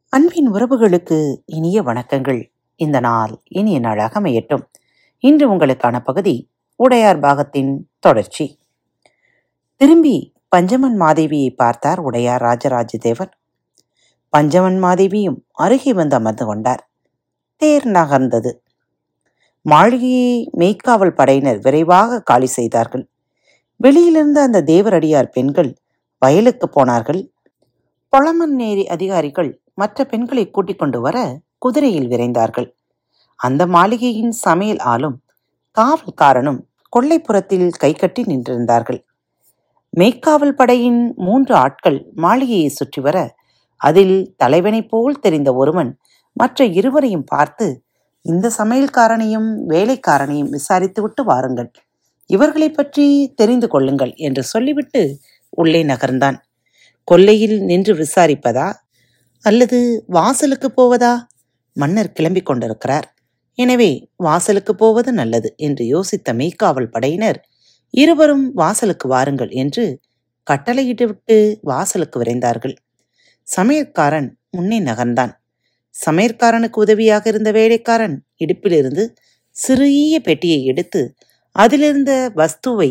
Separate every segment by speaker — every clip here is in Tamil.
Speaker 1: அன்பின் உறவுகளுக்கு இனிய வணக்கங்கள் இந்த நாள் இனிய நாளாக அமையட்டும் இன்று உங்களுக்கான பகுதி உடையார் பாகத்தின் தொடர்ச்சி திரும்பி பஞ்சமன் மாதேவியை பார்த்தார் உடையார் ராஜராஜ தேவர் பஞ்சமன் மாதேவியும் அருகே வந்து அமர்ந்து கொண்டார் தேர் நகர்ந்தது மாளிகையை மெய்க்காவல் படையினர் விரைவாக காலி செய்தார்கள் வெளியிலிருந்த அந்த தேவரடியார் பெண்கள் வயலுக்கு போனார்கள் பொளமன்னேரி அதிகாரிகள் மற்ற பெண்களை கூட்டிக் கொண்டு வர குதிரையில் விரைந்தார்கள் அந்த மாளிகையின் சமையல் ஆளும் காவல்காரனும் கொல்லைப்புறத்தில் கைகட்டி நின்றிருந்தார்கள் மெய்க்காவல் படையின் மூன்று ஆட்கள் மாளிகையை சுற்றி வர அதில் தலைவனைப் போல் தெரிந்த ஒருவன் மற்ற இருவரையும் பார்த்து இந்த சமையல்காரனையும் வேலைக்காரனையும் விசாரித்துவிட்டு வாருங்கள் இவர்களைப் பற்றி தெரிந்து கொள்ளுங்கள் என்று சொல்லிவிட்டு உள்ளே நகர்ந்தான் கொல்லையில் நின்று விசாரிப்பதா அல்லது வாசலுக்கு போவதா மன்னர் கிளம்பிக் கொண்டிருக்கிறார் எனவே வாசலுக்கு போவது நல்லது என்று யோசித்த மெய்க்காவல் படையினர் இருவரும் வாசலுக்கு வாருங்கள் என்று கட்டளையிட்டுவிட்டு வாசலுக்கு விரைந்தார்கள் சமையற்காரன் முன்னே நகர்ந்தான் சமையற்காரனுக்கு உதவியாக இருந்த வேலைக்காரன் இடுப்பிலிருந்து சிறிய பெட்டியை எடுத்து அதிலிருந்த வஸ்துவை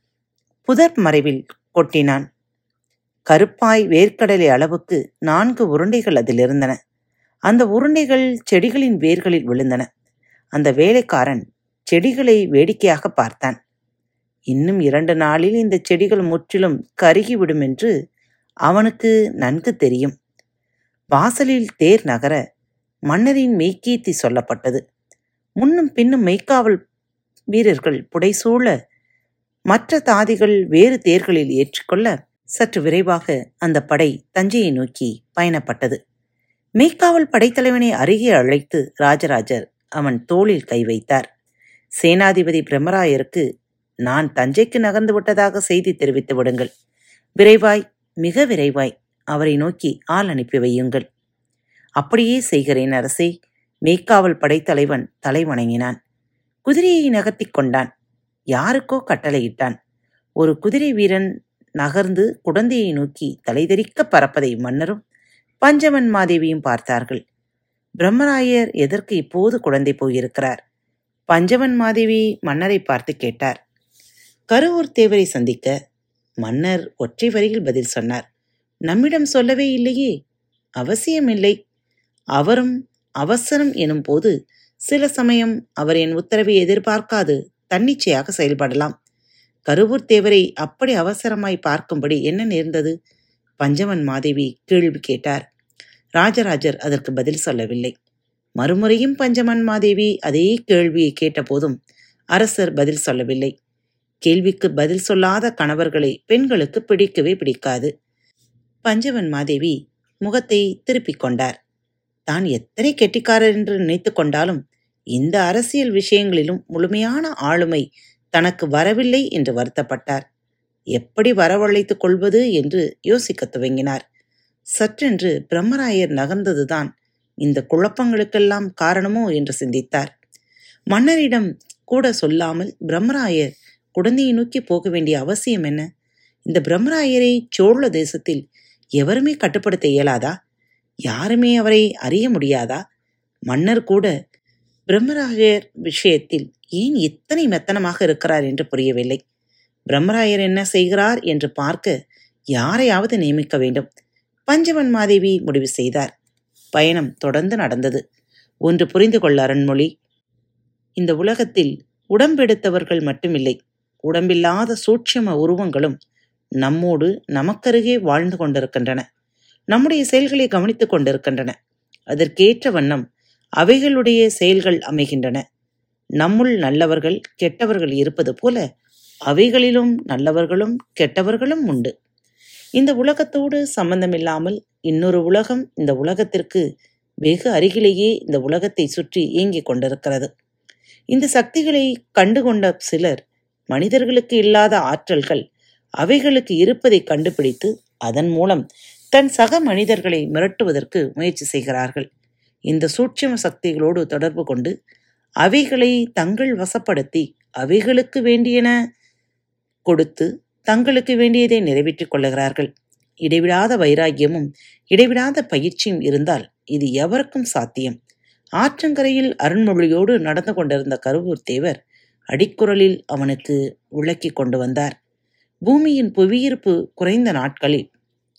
Speaker 1: புதர் மறைவில் கொட்டினான் கருப்பாய் வேர்க்கடலை அளவுக்கு நான்கு உருண்டைகள் அதில் இருந்தன அந்த உருண்டைகள் செடிகளின் வேர்களில் விழுந்தன அந்த வேலைக்காரன் செடிகளை வேடிக்கையாக பார்த்தான் இன்னும் இரண்டு நாளில் இந்த செடிகள் முற்றிலும் கருகிவிடும் என்று அவனுக்கு நன்கு தெரியும் வாசலில் தேர் நகர மன்னரின் மெய்க்கீர்த்தி சொல்லப்பட்டது முன்னும் பின்னும் மெய்க்காவல் வீரர்கள் புடைசூழ மற்ற தாதிகள் வேறு தேர்களில் ஏற்றிக்கொள்ள சற்று விரைவாக அந்த படை தஞ்சையை நோக்கி பயணப்பட்டது மெய்க்காவல் படைத்தலைவனை அருகே அழைத்து ராஜராஜர் அவன் தோளில் கை வைத்தார் சேனாதிபதி பிரம்மராயருக்கு நான் தஞ்சைக்கு நகர்ந்து விட்டதாக செய்தி தெரிவித்து விடுங்கள் விரைவாய் மிக விரைவாய் அவரை நோக்கி ஆள் அனுப்பி வையுங்கள் அப்படியே செய்கிறேன் அரசே மெய்க்காவல் படைத்தலைவன் தலை வணங்கினான் குதிரையை நகர்த்திக் கொண்டான் யாருக்கோ கட்டளையிட்டான் ஒரு குதிரை வீரன் நகர்ந்து குடந்தையை நோக்கி தலைதெறிக்க பறப்பதை மன்னரும் பஞ்சமன் மாதேவியும் பார்த்தார்கள் பிரம்மராயர் எதற்கு இப்போது குழந்தை போயிருக்கிறார் பஞ்சவன் மாதேவி மன்னரை பார்த்து கேட்டார் கருவூர் தேவரை சந்திக்க மன்னர் ஒற்றை வரியில் பதில் சொன்னார் நம்மிடம் சொல்லவே இல்லையே அவசியமில்லை அவரும் அவசரம் எனும் போது சில சமயம் அவர் என் உத்தரவை எதிர்பார்க்காது தன்னிச்சையாக செயல்படலாம் கருவூர் தேவரை அப்படி அவசரமாய் பார்க்கும்படி என்ன நேர்ந்தது பஞ்சவன் மாதேவி கேள்வி கேட்டார் ராஜராஜர் அதற்கு பதில் சொல்லவில்லை மறுமுறையும் பஞ்சமன் மாதேவி அதே கேள்வியை கேட்டபோதும் அரசர் பதில் சொல்லவில்லை கேள்விக்கு பதில் சொல்லாத கணவர்களை பெண்களுக்கு பிடிக்கவே பிடிக்காது பஞ்சவன் மாதேவி முகத்தை திருப்பிக் கொண்டார் தான் எத்தனை கெட்டிக்காரர் என்று நினைத்து கொண்டாலும் இந்த அரசியல் விஷயங்களிலும் முழுமையான ஆளுமை தனக்கு வரவில்லை என்று வருத்தப்பட்டார் எப்படி வரவழைத்துக் கொள்வது என்று யோசிக்கத் துவங்கினார் சற்றென்று பிரம்மராயர் நகர்ந்ததுதான் இந்த குழப்பங்களுக்கெல்லாம் காரணமோ என்று சிந்தித்தார் மன்னரிடம் கூட சொல்லாமல் பிரம்மராயர் குழந்தையை நோக்கி போக வேண்டிய அவசியம் என்ன இந்த பிரம்மராயரை சோழ தேசத்தில் எவருமே கட்டுப்படுத்த இயலாதா யாருமே அவரை அறிய முடியாதா மன்னர் கூட பிரம்மராயர் விஷயத்தில் ஏன் இத்தனை மெத்தனமாக இருக்கிறார் என்று புரியவில்லை பிரம்மராயர் என்ன செய்கிறார் என்று பார்க்க யாரையாவது நியமிக்க வேண்டும் பஞ்சவன் மாதேவி முடிவு செய்தார் பயணம் தொடர்ந்து நடந்தது ஒன்று புரிந்து கொள்ள அருண்மொழி இந்த உலகத்தில் உடம்பெடுத்தவர்கள் மட்டுமில்லை உடம்பில்லாத சூட்சம உருவங்களும் நம்மோடு நமக்கருகே வாழ்ந்து கொண்டிருக்கின்றன நம்முடைய செயல்களை கவனித்துக் கொண்டிருக்கின்றன அதற்கேற்ற வண்ணம் அவைகளுடைய செயல்கள் அமைகின்றன நம்முள் நல்லவர்கள் கெட்டவர்கள் இருப்பது போல அவைகளிலும் நல்லவர்களும் கெட்டவர்களும் உண்டு இந்த உலகத்தோடு சம்பந்தமில்லாமல் இன்னொரு உலகம் இந்த உலகத்திற்கு வெகு அருகிலேயே இந்த உலகத்தை சுற்றி இயங்கிக் கொண்டிருக்கிறது இந்த சக்திகளை கண்டுகொண்ட சிலர் மனிதர்களுக்கு இல்லாத ஆற்றல்கள் அவைகளுக்கு இருப்பதை கண்டுபிடித்து அதன் மூலம் தன் சக மனிதர்களை மிரட்டுவதற்கு முயற்சி செய்கிறார்கள் இந்த சூட்சும சக்திகளோடு தொடர்பு கொண்டு அவைகளை தங்கள் வசப்படுத்தி அவைகளுக்கு வேண்டியன கொடுத்து தங்களுக்கு வேண்டியதை நிறைவேற்றிக் கொள்ளுகிறார்கள் இடைவிடாத வைராக்கியமும் இடைவிடாத பயிற்சியும் இருந்தால் இது எவருக்கும் சாத்தியம் ஆற்றங்கரையில் அருண்மொழியோடு நடந்து கொண்டிருந்த கருவூர் தேவர் அடிக்குரலில் அவனுக்கு விளக்கி கொண்டு வந்தார் பூமியின் புவியீர்ப்பு குறைந்த நாட்களில்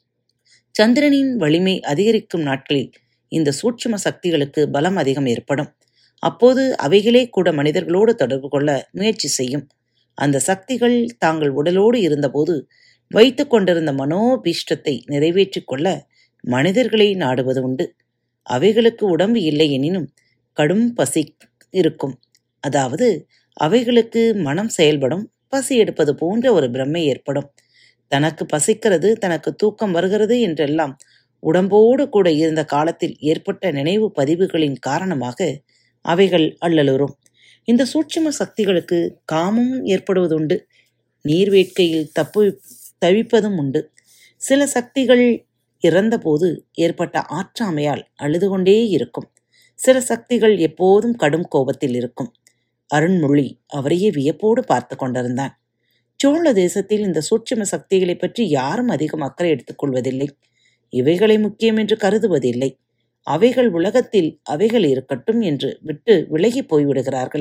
Speaker 1: சந்திரனின் வலிமை அதிகரிக்கும் நாட்களில் இந்த சூட்சும சக்திகளுக்கு பலம் அதிகம் ஏற்படும் அப்போது அவைகளே கூட மனிதர்களோடு தொடர்பு கொள்ள முயற்சி செய்யும் அந்த சக்திகள் தாங்கள் உடலோடு இருந்தபோது வைத்து கொண்டிருந்த மனோபீஷ்டத்தை நிறைவேற்றிக் கொள்ள மனிதர்களை நாடுவது உண்டு அவைகளுக்கு உடம்பு இல்லை எனினும் கடும் பசி இருக்கும் அதாவது அவைகளுக்கு மனம் செயல்படும் பசி எடுப்பது போன்ற ஒரு பிரம்மை ஏற்படும் தனக்கு பசிக்கிறது தனக்கு தூக்கம் வருகிறது என்றெல்லாம் உடம்போடு கூட இருந்த காலத்தில் ஏற்பட்ட நினைவு பதிவுகளின் காரணமாக அவைகள் அல்லலுறும் இந்த சூட்சும சக்திகளுக்கு காமமும் ஏற்படுவதுண்டு நீர் வேட்கையில் தப்பு தவிப்பதும் உண்டு சில சக்திகள் இறந்தபோது ஏற்பட்ட ஆற்றாமையால் அழுது கொண்டே இருக்கும் சில சக்திகள் எப்போதும் கடும் கோபத்தில் இருக்கும் அருண்மொழி அவரையே வியப்போடு பார்த்து கொண்டிருந்தான் சோழ தேசத்தில் இந்த சூட்சும சக்திகளை பற்றி யாரும் அதிகம் அக்கறை எடுத்துக் கொள்வதில்லை இவைகளை முக்கியம் என்று கருதுவதில்லை அவைகள் உலகத்தில் அவைகள் இருக்கட்டும் என்று விட்டு விலகி போய்விடுகிறார்கள்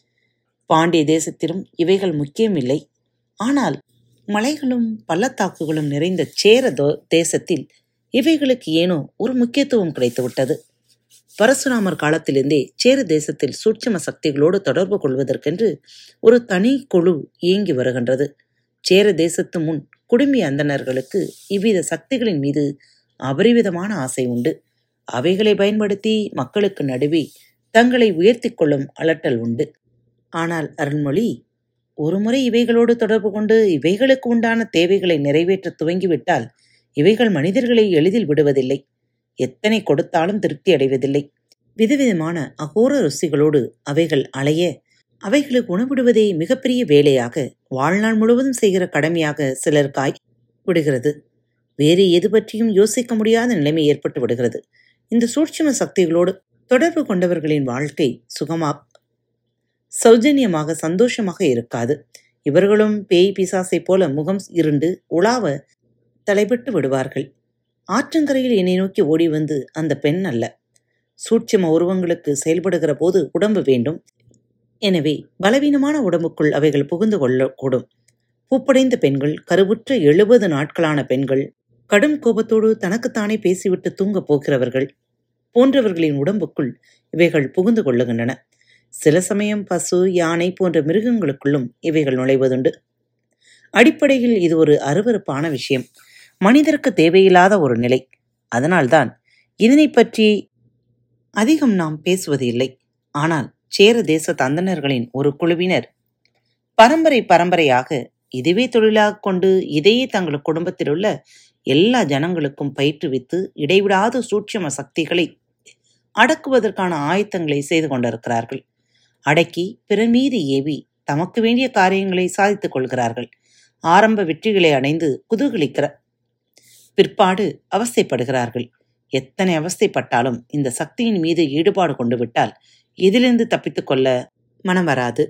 Speaker 1: பாண்டிய தேசத்திலும் இவைகள் முக்கியமில்லை ஆனால் மலைகளும் பள்ளத்தாக்குகளும் நிறைந்த சேர தேசத்தில் இவைகளுக்கு ஏனோ ஒரு முக்கியத்துவம் கிடைத்துவிட்டது பரசுராமர் காலத்திலிருந்தே சேர தேசத்தில் சூட்சம சக்திகளோடு தொடர்பு கொள்வதற்கென்று ஒரு தனி குழு இயங்கி வருகின்றது சேர தேசத்து முன் குடுமி அந்தணர்களுக்கு இவ்வித சக்திகளின் மீது அபரிவிதமான ஆசை உண்டு அவைகளை பயன்படுத்தி மக்களுக்கு நடுவே தங்களை உயர்த்தி கொள்ளும் அலட்டல் உண்டு ஆனால் அருண்மொழி ஒருமுறை இவைகளோடு தொடர்பு கொண்டு இவைகளுக்கு உண்டான தேவைகளை நிறைவேற்ற துவங்கிவிட்டால் இவைகள் மனிதர்களை எளிதில் விடுவதில்லை எத்தனை கொடுத்தாலும் திருப்தி அடைவதில்லை விதவிதமான அகோர ருசிகளோடு அவைகள் அலைய அவைகளுக்கு உணவிடுவதே மிகப்பெரிய வேலையாக வாழ்நாள் முழுவதும் செய்கிற கடமையாக சிலருக்காய் விடுகிறது வேறு எது பற்றியும் யோசிக்க முடியாத நிலைமை ஏற்பட்டு விடுகிறது இந்த சூட்சும சக்திகளோடு தொடர்பு கொண்டவர்களின் வாழ்க்கை சுகமா சௌஜன்யமாக சந்தோஷமாக இருக்காது இவர்களும் பேய் பிசாசை போல முகம் இருண்டு உலாவ தலைப்பட்டு விடுவார்கள் ஆற்றங்கரையில் என்னை நோக்கி ஓடி வந்து அந்த பெண் அல்ல சூட்சம உருவங்களுக்கு செயல்படுகிற போது உடம்பு வேண்டும் எனவே பலவீனமான உடம்புக்குள் அவைகள் புகுந்து கொள்ளக்கூடும் பூப்படைந்த பெண்கள் கருவுற்ற எழுபது நாட்களான பெண்கள் கடும் கோபத்தோடு தனக்குத்தானே பேசிவிட்டு தூங்கப் போகிறவர்கள் போன்றவர்களின் உடம்புக்குள் இவைகள் புகுந்து கொள்ளுகின்றன சில சமயம் பசு யானை போன்ற மிருகங்களுக்குள்ளும் இவைகள் நுழைவதுண்டு அடிப்படையில் இது ஒரு அருவறுப்பான விஷயம் மனிதருக்கு தேவையில்லாத ஒரு நிலை அதனால்தான் இதனை பற்றி அதிகம் நாம் பேசுவது இல்லை ஆனால் சேர தேச தந்தனர்களின் ஒரு குழுவினர் பரம்பரை பரம்பரையாக இதுவே தொழிலாக கொண்டு இதையே தங்கள் குடும்பத்தில் உள்ள எல்லா ஜனங்களுக்கும் பயிற்றுவித்து இடைவிடாத சூட்சம சக்திகளை அடக்குவதற்கான ஆயத்தங்களை செய்து கொண்டிருக்கிறார்கள் அடக்கி பிற மீது ஏவி தமக்கு வேண்டிய காரியங்களை சாதித்துக் கொள்கிறார்கள் ஆரம்ப வெற்றிகளை அடைந்து குதூகலிக்கிற பிற்பாடு அவஸ்தைப்படுகிறார்கள் எத்தனை அவஸ்தைப்பட்டாலும் இந்த சக்தியின் மீது ஈடுபாடு கொண்டு விட்டால் இதிலிருந்து தப்பித்துக் கொள்ள மனம் வராது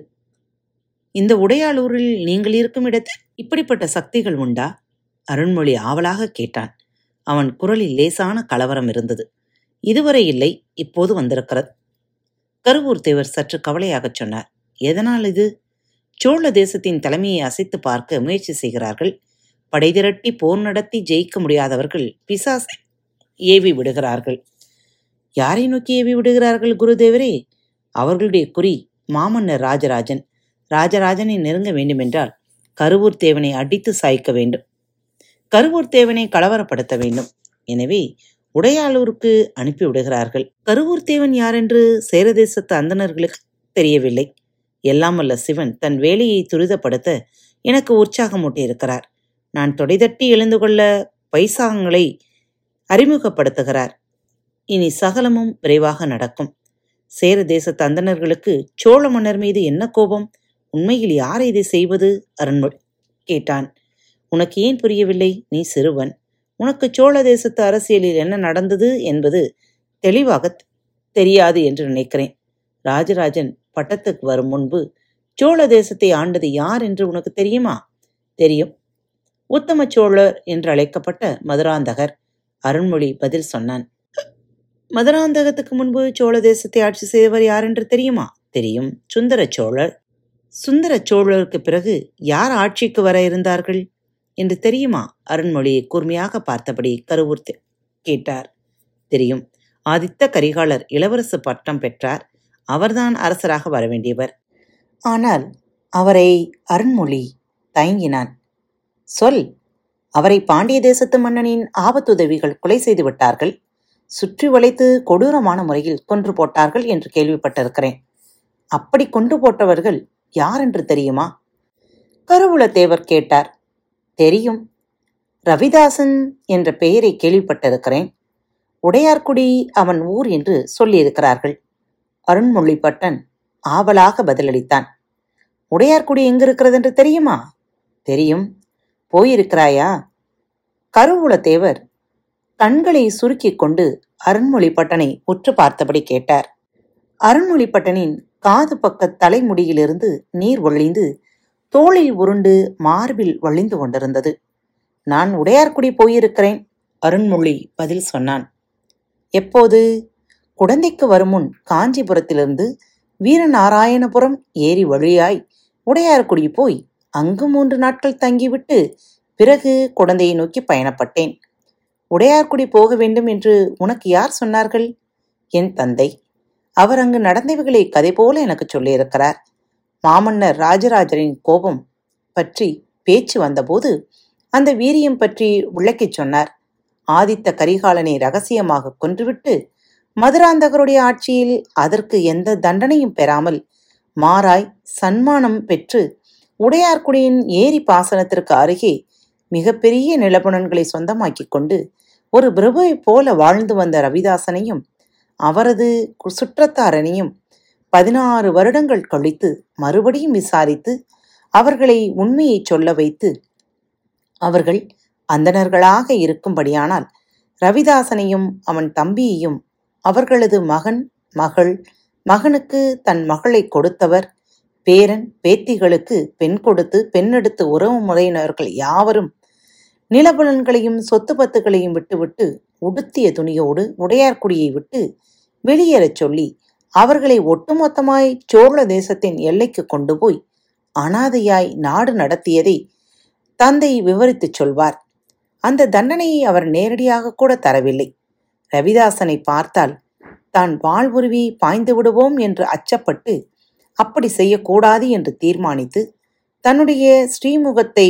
Speaker 1: இந்த உடையாளூரில் நீங்கள் இருக்கும் இடத்தில் இப்படிப்பட்ட சக்திகள் உண்டா அருண்மொழி ஆவலாக கேட்டான் அவன் குரலில் லேசான கலவரம் இருந்தது இதுவரை இல்லை இப்போது வந்திருக்கிறது கருவூர் தேவர் சற்று கவலையாகச் சொன்னார் எதனால் இது சோழ தேசத்தின் தலைமையை அசைத்து பார்க்க முயற்சி செய்கிறார்கள் படை திரட்டி போர் நடத்தி ஜெயிக்க முடியாதவர்கள் பிசாசை ஏவி விடுகிறார்கள் யாரை நோக்கி ஏவி விடுகிறார்கள் குருதேவரே அவர்களுடைய குறி மாமன்னர் ராஜராஜன் ராஜராஜனை நெருங்க வேண்டுமென்றால் கருவூர் தேவனை அடித்து சாய்க்க வேண்டும் கருவூர் தேவனை கலவரப்படுத்த வேண்டும் எனவே உடையாளூருக்கு அனுப்பி விடுகிறார்கள் கருவூர் தேவன் யாரென்று சேரதேசத்து அந்தணர்களுக்கு தெரியவில்லை எல்லாம் வல்ல சிவன் தன் வேலையை துரிதப்படுத்த எனக்கு உற்சாகமூட்டியிருக்கிறார் நான் தொடைதட்டி எழுந்து கொள்ள பைசாகங்களை அறிமுகப்படுத்துகிறார் இனி சகலமும் விரைவாக நடக்கும் சேர தேச தந்தனர்களுக்கு சோழ மன்னர் மீது என்ன கோபம் உண்மையில் யார் இதை செய்வது அரண்மொழி கேட்டான் உனக்கு ஏன் புரியவில்லை நீ சிறுவன் உனக்கு சோழ தேசத்து அரசியலில் என்ன நடந்தது என்பது தெளிவாக தெரியாது என்று நினைக்கிறேன் ராஜராஜன் பட்டத்துக்கு வரும் முன்பு சோழ தேசத்தை ஆண்டது யார் என்று உனக்கு தெரியுமா தெரியும் உத்தம சோழர் என்று அழைக்கப்பட்ட மதுராந்தகர் அருண்மொழி பதில் சொன்னான் மதுராந்தகத்துக்கு முன்பு சோழ தேசத்தை ஆட்சி செய்தவர் யார் என்று தெரியுமா தெரியும் சுந்தர சோழர் சுந்தர சோழருக்கு பிறகு யார் ஆட்சிக்கு வர இருந்தார்கள் என்று தெரியுமா அருண்மொழியை கூர்மையாக பார்த்தபடி கருவூர் கேட்டார் தெரியும் ஆதித்த கரிகாலர் இளவரசு பட்டம் பெற்றார் அவர்தான் அரசராக வரவேண்டியவர் ஆனால் அவரை அருண்மொழி தயங்கினான் சொல் அவரை பாண்டிய தேசத்து மன்னனின் ஆபத்துதவிகள் கொலை செய்து விட்டார்கள் சுற்றி வளைத்து கொடூரமான முறையில் கொன்று போட்டார்கள் என்று கேள்விப்பட்டிருக்கிறேன் அப்படி கொண்டு போட்டவர்கள் யார் என்று தெரியுமா கருவூலத்தேவர் கேட்டார் தெரியும் ரவிதாசன் என்ற பெயரை கேள்விப்பட்டிருக்கிறேன் உடையார்குடி அவன் ஊர் என்று சொல்லியிருக்கிறார்கள் அருண்மொழிப்பட்டன் ஆவலாக பதிலளித்தான் உடையார்குடி எங்கிருக்கிறது என்று தெரியுமா தெரியும் போயிருக்கிறாயா கருவூலத்தேவர் கண்களை சுருக்கிக் கொண்டு அருண்மொழிப்பட்டனை உற்று பார்த்தபடி கேட்டார் அருண்மொழிப்பட்டனின் காது பக்க தலைமுடியிலிருந்து நீர் ஒழிந்து தோளில் உருண்டு மார்பில் வழிந்து கொண்டிருந்தது நான் உடையார்குடி போயிருக்கிறேன் அருண்மொழி பதில் சொன்னான் எப்போது குடந்தைக்கு வரும் முன் காஞ்சிபுரத்திலிருந்து வீரநாராயணபுரம் ஏரி வழியாய் உடையார்குடி போய் அங்கு மூன்று நாட்கள் தங்கிவிட்டு பிறகு குழந்தையை நோக்கி பயணப்பட்டேன் உடையார்குடி போக வேண்டும் என்று உனக்கு யார் சொன்னார்கள் என் தந்தை அவர் அங்கு நடந்தவைகளை கதை போல எனக்கு சொல்லியிருக்கிறார் மாமன்னர் ராஜராஜரின் கோபம் பற்றி பேச்சு வந்தபோது அந்த வீரியம் பற்றி விளக்கிச் சொன்னார் ஆதித்த கரிகாலனை ரகசியமாக கொன்றுவிட்டு மதுராந்தகருடைய ஆட்சியில் அதற்கு எந்த தண்டனையும் பெறாமல் மாறாய் சன்மானம் பெற்று உடையார்குடியின் ஏரி பாசனத்திற்கு அருகே மிகப்பெரிய நிலபுணன்களை சொந்தமாக்கிக் கொண்டு ஒரு பிரபுவைப் போல வாழ்ந்து வந்த ரவிதாசனையும் அவரது சுற்றத்தாரனையும் பதினாறு வருடங்கள் கழித்து மறுபடியும் விசாரித்து அவர்களை உண்மையை சொல்ல வைத்து அவர்கள் அந்தணர்களாக இருக்கும்படியானால் ரவிதாசனையும் அவன் தம்பியையும் அவர்களது மகன் மகள் மகனுக்கு தன் மகளை கொடுத்தவர் பேரன் பேத்திகளுக்கு பெண் கொடுத்து பெண்ணெடுத்து உறவு முறையினர்கள் யாவரும் நிலபலன்களையும் சொத்து பத்துகளையும் விட்டுவிட்டு உடுத்திய துணியோடு உடையார்குடியை விட்டு வெளியேறச் சொல்லி அவர்களை ஒட்டுமொத்தமாய் சோழ தேசத்தின் எல்லைக்கு கொண்டு போய் அனாதையாய் நாடு நடத்தியதை தந்தை விவரித்துச் சொல்வார் அந்த தண்டனையை அவர் நேரடியாக கூட தரவில்லை ரவிதாசனை பார்த்தால் தான் வாழ்வுருவி பாய்ந்து விடுவோம் என்று அச்சப்பட்டு அப்படி செய்யக்கூடாது என்று தீர்மானித்து தன்னுடைய ஸ்ரீமுகத்தை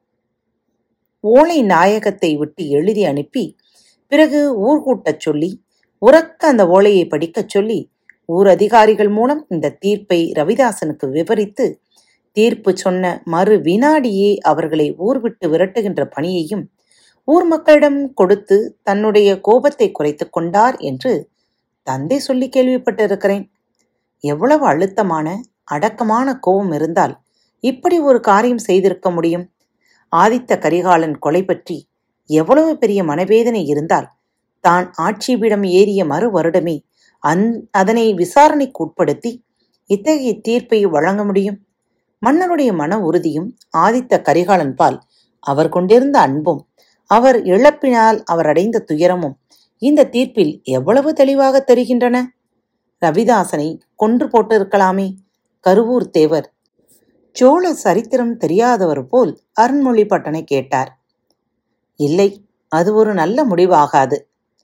Speaker 1: ஓலை நாயகத்தை விட்டு எழுதி அனுப்பி பிறகு ஊர்கூட்டச் சொல்லி உறக்க அந்த ஓலையை படிக்கச் சொல்லி ஊர் அதிகாரிகள் மூலம் இந்த தீர்ப்பை ரவிதாசனுக்கு விவரித்து தீர்ப்பு சொன்ன மறு வினாடியே அவர்களை ஊர் விட்டு விரட்டுகின்ற பணியையும் ஊர் மக்களிடம் கொடுத்து தன்னுடைய கோபத்தை குறைத்து கொண்டார் என்று தந்தை சொல்லி கேள்விப்பட்டிருக்கிறேன் எவ்வளவு அழுத்தமான அடக்கமான கோபம் இருந்தால் இப்படி ஒரு காரியம் செய்திருக்க முடியும் ஆதித்த கரிகாலன் கொலை பற்றி எவ்வளவு பெரிய மனவேதனை இருந்தால் தான் ஆட்சிபீடம் ஏறிய மறு வருடமே அந் அதனை விசாரணைக்கு உட்படுத்தி இத்தகைய தீர்ப்பை வழங்க முடியும் மன்னருடைய மன உறுதியும் ஆதித்த கரிகாலன் பால் அவர் கொண்டிருந்த அன்பும் அவர் இழப்பினால் அவர் அடைந்த துயரமும் இந்த தீர்ப்பில் எவ்வளவு தெளிவாக தெரிகின்றன ரவிதாசனை கொன்று போட்டிருக்கலாமே கருவூர் தேவர் சோழ சரித்திரம் தெரியாதவர் போல் அருண்மொழி பட்டனை கேட்டார் இல்லை அது ஒரு நல்ல முடிவாகாது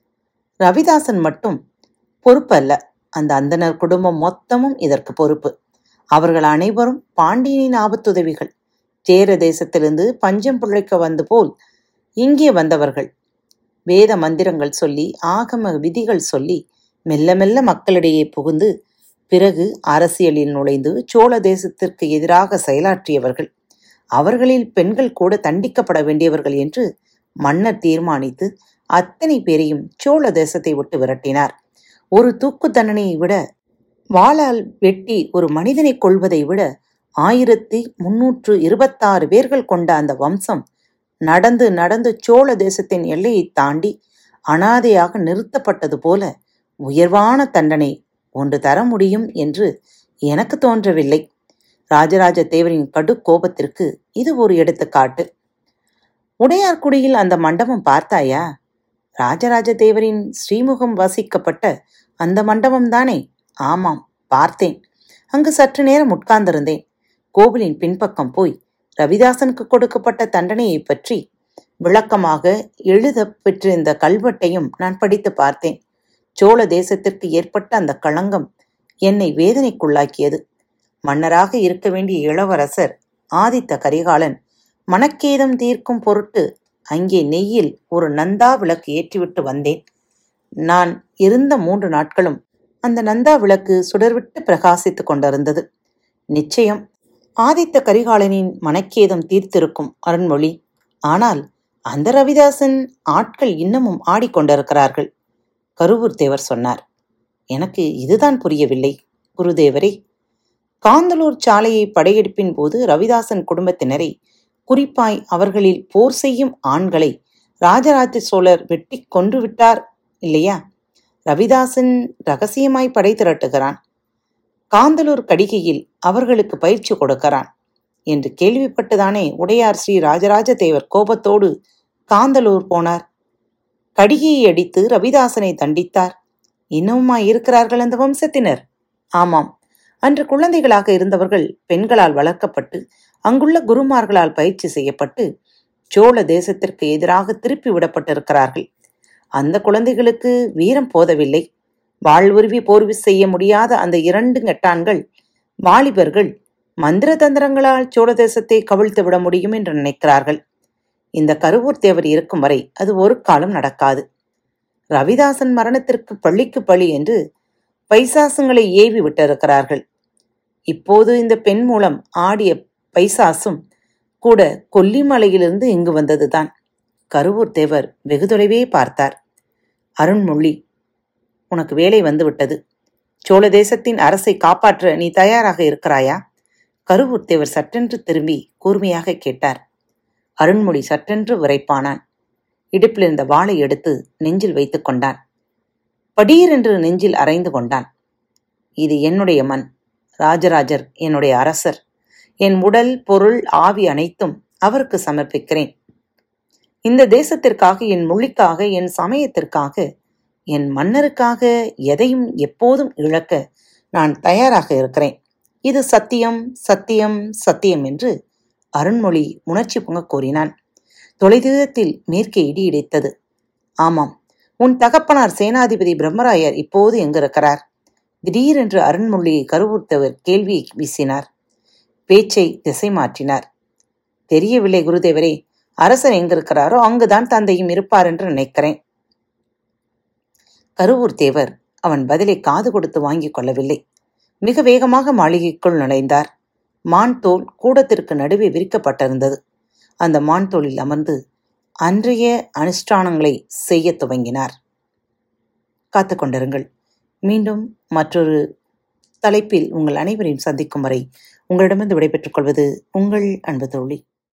Speaker 1: ரவிதாசன் மட்டும் பொறுப்பல்ல அந்த அந்தனர் குடும்பம் மொத்தமும் இதற்கு பொறுப்பு அவர்கள் அனைவரும் பாண்டியனின் ஆபத்துதவிகள் சேர தேசத்திலிருந்து பஞ்சம் பிழைக்க வந்து போல் இங்கே வந்தவர்கள் வேத மந்திரங்கள் சொல்லி ஆகம விதிகள் சொல்லி மெல்ல மெல்ல மக்களிடையே புகுந்து பிறகு அரசியலில் நுழைந்து சோழ தேசத்திற்கு எதிராக செயலாற்றியவர்கள் அவர்களில் பெண்கள் கூட தண்டிக்கப்பட வேண்டியவர்கள் என்று மன்னர் தீர்மானித்து அத்தனை பேரையும் சோழ தேசத்தை விட்டு விரட்டினார் ஒரு தூக்கு தண்டனையை விட வாளால் வெட்டி ஒரு மனிதனை கொள்வதை விட ஆயிரத்தி முன்னூற்று இருபத்தாறு பேர்கள் கொண்ட அந்த வம்சம் நடந்து நடந்து சோழ தேசத்தின் எல்லையை தாண்டி அனாதையாக நிறுத்தப்பட்டது போல உயர்வான தண்டனை ஒன்று தர முடியும் என்று எனக்கு தோன்றவில்லை ராஜராஜ தேவரின் கடு கோபத்திற்கு இது ஒரு எடுத்துக்காட்டு உடையார்குடியில் அந்த மண்டபம் பார்த்தாயா ராஜராஜ தேவரின் ஸ்ரீமுகம் வசிக்கப்பட்ட அந்த மண்டபம் தானே ஆமாம் பார்த்தேன் அங்கு சற்று நேரம் உட்கார்ந்திருந்தேன் கோவிலின் பின்பக்கம் போய் ரவிதாசனுக்கு கொடுக்கப்பட்ட தண்டனையை பற்றி விளக்கமாக எழுத பெற்றிருந்த கல்வெட்டையும் நான் படித்து பார்த்தேன் சோழ தேசத்திற்கு ஏற்பட்ட அந்த களங்கம் என்னை வேதனைக்குள்ளாக்கியது மன்னராக இருக்க வேண்டிய இளவரசர் ஆதித்த கரிகாலன் மனக்கேதம் தீர்க்கும் பொருட்டு அங்கே நெய்யில் ஒரு நந்தா விளக்கு ஏற்றிவிட்டு வந்தேன் நான் இருந்த மூன்று நாட்களும் அந்த நந்தா விளக்கு சுடர்விட்டு பிரகாசித்துக் கொண்டிருந்தது நிச்சயம் ஆதித்த கரிகாலனின் மனக்கேதம் தீர்த்திருக்கும் அருண்மொழி ஆனால் அந்த ரவிதாசன் ஆட்கள் இன்னமும் ஆடிக்கொண்டிருக்கிறார்கள் கருவூர் தேவர் சொன்னார் எனக்கு இதுதான் புரியவில்லை குருதேவரே காந்தலூர் சாலையை படையெடுப்பின் போது ரவிதாசன் குடும்பத்தினரை குறிப்பாய் அவர்களில் போர் செய்யும் ஆண்களை ராஜராஜ சோழர் வெட்டி கொன்று விட்டார் இல்லையா ரவிதாசன் ரகசியமாய் படை திரட்டுகிறான் காந்தலூர் கடிகையில் அவர்களுக்கு பயிற்சி கொடுக்கிறான் என்று கேள்விப்பட்டுதானே உடையார் ஸ்ரீ ராஜராஜ தேவர் கோபத்தோடு காந்தலூர் போனார் கடிகையை அடித்து ரவிதாசனை தண்டித்தார் இன்னுமா இருக்கிறார்கள் அந்த வம்சத்தினர் ஆமாம் அன்று குழந்தைகளாக இருந்தவர்கள் பெண்களால் வளர்க்கப்பட்டு அங்குள்ள குருமார்களால் பயிற்சி செய்யப்பட்டு சோழ தேசத்திற்கு எதிராக திருப்பி விடப்பட்டிருக்கிறார்கள் அந்த குழந்தைகளுக்கு வீரம் போதவில்லை வாழ்வுருவி போர்வி செய்ய முடியாத அந்த இரண்டு கெட்டான்கள் வாலிபர்கள் மந்திர தந்திரங்களால் சோழ தேசத்தை கவிழ்த்து விட முடியும் என்று நினைக்கிறார்கள் இந்த கருவூர் தேவர் இருக்கும் வரை அது ஒரு காலம் நடக்காது ரவிதாசன் மரணத்திற்கு பள்ளிக்கு பழி என்று பைசாசுங்களை ஏவி விட்டிருக்கிறார்கள் இப்போது இந்த பெண் மூலம் ஆடிய பைசாசும் கூட கொல்லிமலையிலிருந்து இங்கு வந்ததுதான் கருவூர் தேவர் வெகு தொலைவே பார்த்தார் அருண்மொழி உனக்கு வேலை வந்துவிட்டது சோழ தேசத்தின் அரசை காப்பாற்ற நீ தயாராக இருக்கிறாயா கருவூர் தேவர் சற்றென்று திரும்பி கூர்மையாக கேட்டார் அருண்மொழி சற்றென்று விரைப்பானான் இடுப்பில் இருந்த வாளை எடுத்து நெஞ்சில் வைத்துக் கொண்டான் படீரென்று நெஞ்சில் அரைந்து கொண்டான் இது என்னுடைய மண் ராஜராஜர் என்னுடைய அரசர் என் உடல் பொருள் ஆவி அனைத்தும் அவருக்கு சமர்ப்பிக்கிறேன் இந்த தேசத்திற்காக என் மொழிக்காக என் சமயத்திற்காக என் மன்னருக்காக எதையும் எப்போதும் இழக்க நான் தயாராக இருக்கிறேன் இது சத்தியம் சத்தியம் சத்தியம் என்று அருண்மொழி உணர்ச்சி பொங்க கூறினான் தொலைதூரத்தில் மேற்கே இடி இடித்தது ஆமாம் உன் தகப்பனார் சேனாதிபதி பிரம்மராயர் இப்போது எங்கிருக்கிறார் திடீரென்று அருண்மொழியை கருவூர்த்தவர் கேள்வியை வீசினார் பேச்சை திசை மாற்றினார் தெரியவில்லை குருதேவரே அரசன் எங்கிருக்கிறாரோ அங்குதான் தந்தையும் இருப்பார் என்று நினைக்கிறேன் கருவூர் தேவர் அவன் பதிலை காது கொடுத்து வாங்கிக் கொள்ளவில்லை மிக வேகமாக மாளிகைக்குள் நுழைந்தார் மான் தோல் கூடத்திற்கு நடுவே விரிக்கப்பட்டிருந்தது அந்த மான் தோளில் அமர்ந்து அன்றைய அனுஷ்டானங்களை செய்ய துவங்கினார் காத்து கொண்டிருங்கள் மீண்டும் மற்றொரு தலைப்பில் உங்கள் அனைவரையும் சந்திக்கும் வரை உங்களிடமிருந்து விடைபெற்றுக் கொள்வது உங்கள் அன்பு தோழி